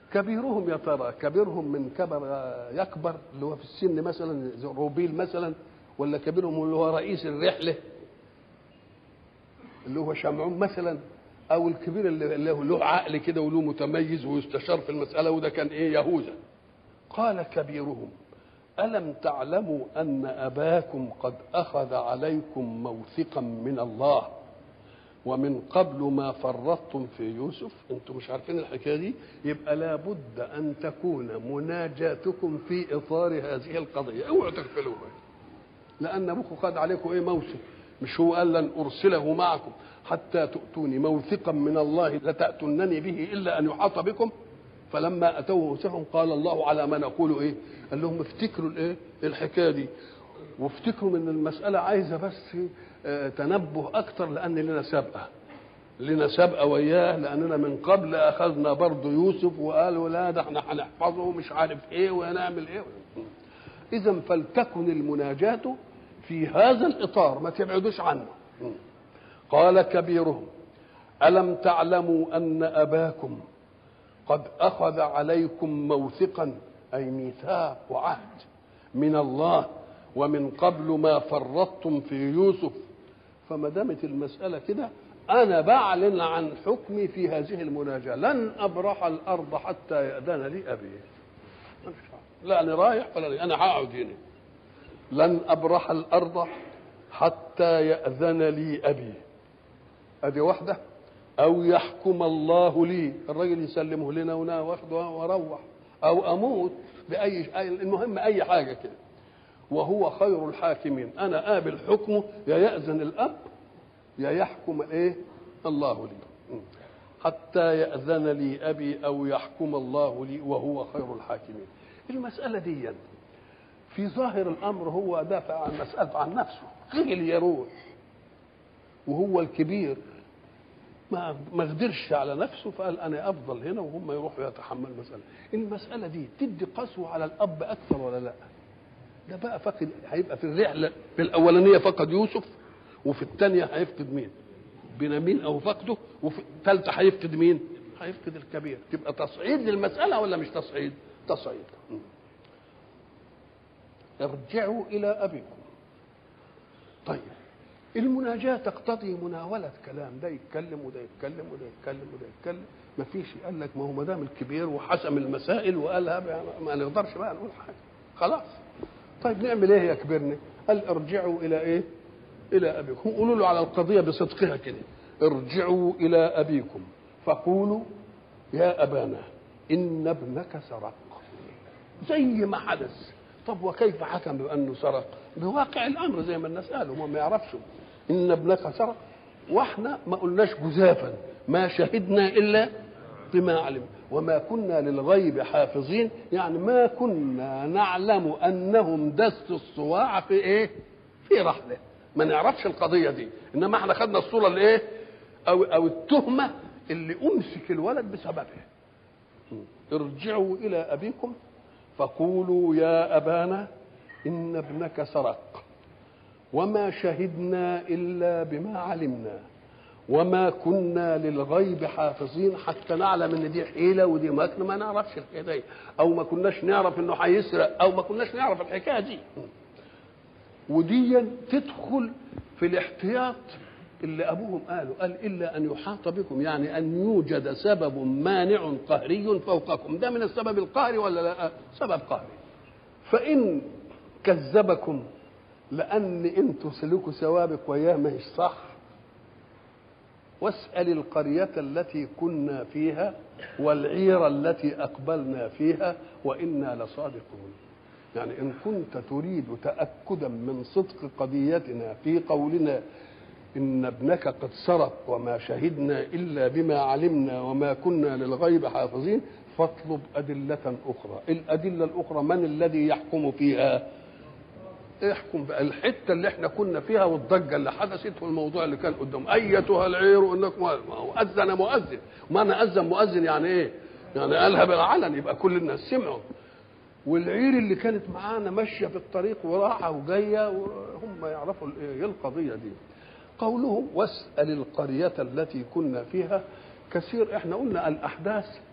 كبيرهم يا ترى كبيرهم من كبر يكبر اللي هو في السن مثلا زي روبيل مثلا ولا كبيرهم اللي هو رئيس الرحله اللي هو شمعون مثلا او الكبير اللي اللي هو له عقل كده وله متميز ويستشار في المساله وده كان ايه يهوذا قال كبيرهم الم تعلموا ان اباكم قد اخذ عليكم موثقا من الله ومن قبل ما فرطتم في يوسف انتم مش عارفين الحكايه دي يبقى لابد ان تكون مناجاتكم في اطار هذه القضيه اوعوا تغفلوها لان ابوكم خد عليكم ايه موثق مش هو قال لن ارسله معكم حتى تؤتوني موثقا من الله لتاتونني به الا ان يحاط بكم فلما اتوه موثقا قال الله على ما نقول ايه قال لهم افتكروا الايه الحكايه دي وافتكروا ان المساله عايزه بس آه، تنبه اكتر لان لنا سابقه لنا سابقه وياه لاننا من قبل اخذنا برضه يوسف وقالوا لا ده احنا هنحفظه مش عارف ايه ونعمل ايه اذا فلتكن المناجاه في هذا الاطار ما تبعدوش عنه قال كبيرهم الم تعلموا ان اباكم قد اخذ عليكم موثقا اي ميثاق وعهد من الله ومن قبل ما فرطتم في يوسف فما دامت المساله كده انا بعلن عن حكمي في هذه المناجاه لن ابرح الارض حتى ياذن لي ابي لا انا رايح ولا رايح. انا هقعد هنا لن ابرح الارض حتى ياذن لي ابي ادي واحده او يحكم الله لي الراجل يسلمه لنا وانا واخده واروح او اموت باي أي- المهم اي حاجه كده وهو خير الحاكمين انا قابل حكمه يا ياذن الاب يا يحكم ايه الله لي حتى ياذن لي ابي او يحكم الله لي وهو خير الحاكمين المساله دي في ظاهر الامر هو دافع عن مساله عن نفسه خجل يروح وهو الكبير ما ما قدرش على نفسه فقال انا افضل هنا وهم يروحوا يتحملوا المساله المساله دي تدي قسوه على الاب اكثر ولا لا ده بقى فقد هيبقى في الرحله في الاولانيه فقد يوسف وفي الثانيه هيفقد مين بنيامين او فقده وفي الثالثه هيفقد مين هيفقد الكبير تبقى تصعيد للمساله ولا مش تصعيد تصعيد م. ارجعوا الى ابيكم طيب المناجاة تقتضي مناولة كلام ده يتكلم وده يتكلم وده يتكلم وده يتكلم ما فيش قال لك ما هو ما دام الكبير وحسم المسائل وقالها بقى ما نقدرش بقى نقول حاجة خلاص طيب نعمل ايه يا كبرنا قال ارجعوا الى ايه الى ابيكم قولوا له على القضية بصدقها كده ارجعوا الى ابيكم فقولوا يا ابانا ان ابنك سرق زي ما حدث طب وكيف حكم بانه سرق بواقع الامر زي ما الناس قالوا هم ما يعرفش ان ابنك سرق واحنا ما قلناش جزافا ما شهدنا الا بما علم وما كنا للغيب حافظين يعني ما كنا نعلم انهم دسوا الصواع في ايه في رحله ما نعرفش القضيه دي انما احنا خدنا الصوره الايه او او التهمه اللي امسك الولد بسببها ارجعوا الى ابيكم فقولوا يا ابانا ان ابنك سرق وما شهدنا الا بما علمنا وما كنا للغيب حافظين حتى نعلم ان دي حيله ودي مكر ما نعرفش الحكايه دي او ما كناش نعرف انه هيسرق او ما كناش نعرف الحكايه دي ودي تدخل في الاحتياط اللي ابوهم قالوا قال الا ان يحاط بكم يعني ان يوجد سبب مانع قهري فوقكم ده من السبب القهري ولا لا سبب قهري فان كذبكم لان انتوا سلوكوا ثوابك وياه ما هيش صح واسال القريه التي كنا فيها والعير التي اقبلنا فيها وانا لصادقون يعني ان كنت تريد تاكدا من صدق قضيتنا في قولنا إن ابنك قد سرق وما شهدنا إلا بما علمنا وما كنا للغيب حافظين فاطلب أدلة أخرى الأدلة الأخرى من الذي يحكم فيها احكم بقى الحتة اللي احنا كنا فيها والضجة اللي حدثت والموضوع اللي كان قدام أيتها العير إنك ما هو أذن مؤذن ما أنا أذن مؤذن يعني إيه يعني قالها بالعلن يبقى كل الناس سمعوا والعير اللي كانت معانا ماشية في الطريق وراحة وجاية وهم يعرفوا ايه القضية دي قوله واسأل القرية التي كنا فيها كثير احنا قلنا الأحداث